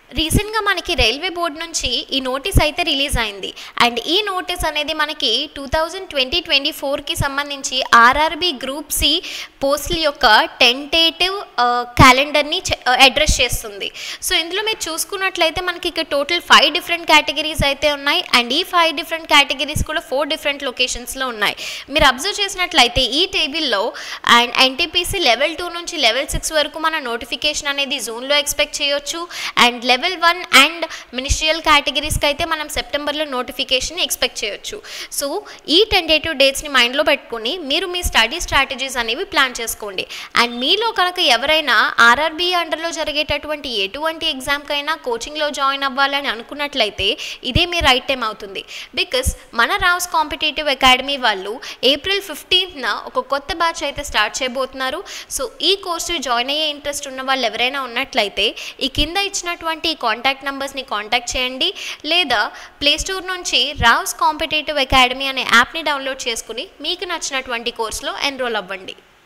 రీసెంట్గా మనకి railway board నుంచి ఈ నోటీస్ అయితే రిలీజ్ అయింది అండ్ ఈ నోటీస్ అనేది మనకి టూ థౌజండ్ ట్వంటీ ట్వంటీ ఫోర్కి సంబంధించి ఆర్ఆర్బి గ్రూప్ సి పోస్టుల యొక్క టెంటేటివ్ క్యాలెండర్ని అడ్రస్ చేస్తుంది సో ఇందులో మీరు చూసుకున్నట్లయితే మనకి ఇక్కడ టోటల్ ఫైవ్ డిఫరెంట్ కేటగిరీస్ అయితే ఉన్నాయి అండ్ ఈ ఫైవ్ డిఫరెంట్ కేటగిరీస్ కూడా ఫోర్ డిఫరెంట్ లొకేషన్స్లో ఉన్నాయి మీరు అబ్జర్వ్ చేసినట్లయితే ఈ టేబుల్లో అండ్ ఎన్టీపీసీ లెవెల్ టూ నుంచి లెవెల్ సిక్స్ వరకు మన నోటిఫికేషన్ అనేది జూన్లో ఎక్స్పెక్ట్ చేయొచ్చు and level one and ministerial కేటగిరీస్కి అయితే మనం సెప్టెంబర్లో నోటిఫికేషన్ ఎక్స్పెక్ట్ చేయొచ్చు సో ఈ టెంటేటివ్ డేట్స్ని మైండ్లో పెట్టుకుని మీరు మీ స్టడీ స్ట్రాటజీస్ అనేవి ప్లాన్ చేసుకోండి అండ్ మీలో కనుక ఎవరైనా ఆర్ఆర్బీ అండర్లో జరిగేటటువంటి ఎటువంటి ఎగ్జామ్కైనా కోచింగ్లో జాయిన్ అవ్వాలని అనుకున్నట్లయితే ఇదే మీ రైట్ టైం అవుతుంది బికాస్ మన రావ్స్ కాంపిటేటివ్ అకాడమీ వాళ్ళు ఏప్రిల్ ఫిఫ్టీన్త్న ఒక కొత్త బ్యాచ్ అయితే స్టార్ట్ చేయబోతున్నారు సో ఈ కోర్సు జాయిన్ అయ్యే ఇంట్రెస్ట్ ఉన్న వాళ్ళు ఎవరైనా ఉన్నట్లయితే ఈ కింద ఇచ్చినటువంటి కాంటాక్ట్ నెంబర్స్ని కాంటాక్ట్ చేయండి లేదా ప్లేస్టోర్ నుంచి రావ్స్ కాంపిటేటివ్ అకాడమీ అనే యాప్ని డౌన్లోడ్ చేసుకుని మీకు నచ్చినటువంటి కోర్సులో ఎన్రోల్ అవ్వండి